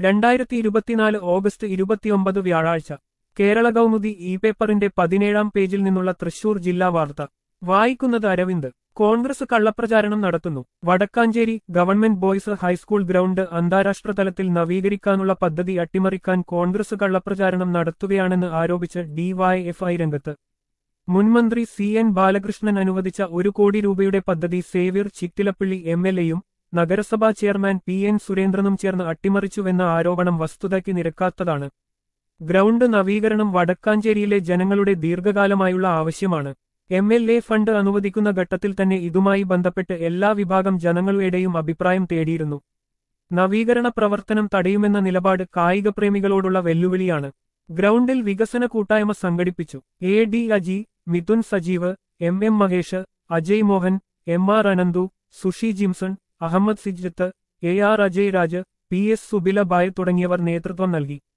രണ്ടായിരത്തി ഇരുപത്തിനാല് ഓഗസ്റ്റ് ഇരുപത്തിയൊമ്പത് വ്യാഴാഴ്ച കേരള കൗമുദി ഇ പേപ്പറിന്റെ പതിനേഴാം പേജിൽ നിന്നുള്ള തൃശൂർ ജില്ലാ വാർത്ത വായിക്കുന്നത് അരവിന്ദ് കോൺഗ്രസ് കള്ളപ്രചാരണം നടത്തുന്നു Vadakkanchery government boys high school ground അന്താരാഷ്ട്ര തലത്തിൽ നവീകരിക്കാനുള്ള പദ്ധതി അട്ടിമറിക്കാൻ കോൺഗ്രസ് കള്ളപ്രചാരണം നടത്തുകയാണെന്ന് ആരോപിച്ച് ഡിവൈഎഫ്ഐ രംഗത്ത് മുൻമന്ത്രി സി എൻ ബാലകൃഷ്ണൻ അനുവദിച്ച ഒരു കോടി രൂപയുടെ പദ്ധതി സേവ്യർ ചിറ്റിലപ്പള്ളി എം എൽ എയും നഗരസഭാ ചെയർമാൻ പി എൻ സുരേന്ദ്രനും ചേർന്ന് അട്ടിമറിച്ചുവെന്ന ആരോപണം വസ്തുതയ്ക്ക് നിരക്കാത്തതാണ് ഗ്രൗണ്ട് നവീകരണം വടക്കാഞ്ചേരിയിലെ ജനങ്ങളുടെ ദീർഘകാലമായുള്ള ആവശ്യമാണ് എം എൽ എ ഫണ്ട് അനുവദിക്കുന്ന ഘട്ടത്തിൽ തന്നെ ഇതുമായി ബന്ധപ്പെട്ട് എല്ലാ വിഭാഗം ജനങ്ങളുടെയും അഭിപ്രായം തേടിയിരുന്നു നവീകരണ പ്രവർത്തനം തടയുമെന്ന നിലപാട് കായികപ്രേമികളോടുള്ള വെല്ലുവിളിയാണ് ഗ്രൗണ്ടിൽ വികസന കൂട്ടായ്മ സംഘടിപ്പിച്ചു A D Aji Mithun Sajeev M M Mahesh Ajay Mohan M R Ananthu Sushi Jimson Ahammed Sijjath A R Ajay Raj P S Subila Bai തുടങ്ങിയവർ നേതൃത്വം നൽകി